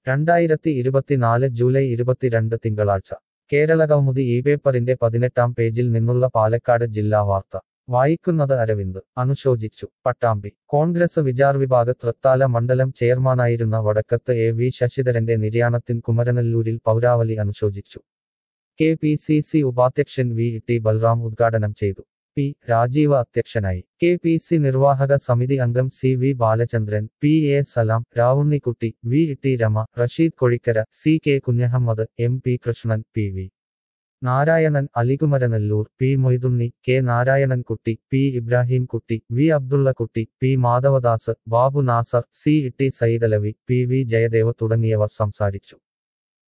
രണ്ടായിരത്തി ഇരുപത്തിനാല് ജൂലൈ ഇരുപത്തിരണ്ട് തിങ്കളാഴ്ച കേരളകൗമുദി ഈ പേപ്പറിന്റെ പതിനെട്ടാം പേജിൽ നിന്നുള്ള പാലക്കാട് ജില്ലാ വാർത്ത വായിക്കുന്നത് അരവിന്ദ് അനുശോചിച്ചു പട്ടാമ്പി കോൺഗ്രസ് വിചാർ വിഭാഗ് തൃത്താല മണ്ഡലം ചെയർമാനായിരുന്ന വടക്കത്ത് എ വി ശശിധരന്റെ നിര്യാണത്തിൻ കുമരനെല്ലൂരിൽ പൗരാവലി അനുശോചിച്ചു കെ പി സി സി ഉപാധ്യക്ഷൻ വി ടി ബൽറാം ഉദ്ഘാടനം ചെയ്തു പി രാജീവ് അധ്യക്ഷനായി കെ പി സി നിർവാഹക സമിതി അംഗം C V Balachandran P A Salam Ravunnikutty V T Rama Rasheed Kozhikkara C K Kunhahammed M P Krishnan P V Narayanan Ali Kumaranellur P Moidunni K Narayanankutty P Ibrahim Kutty V Abdullakutty P Madhavadas Babu Nasar C T Saithalavi P V Jayadev തുടങ്ങിയവർ സംസാരിച്ചു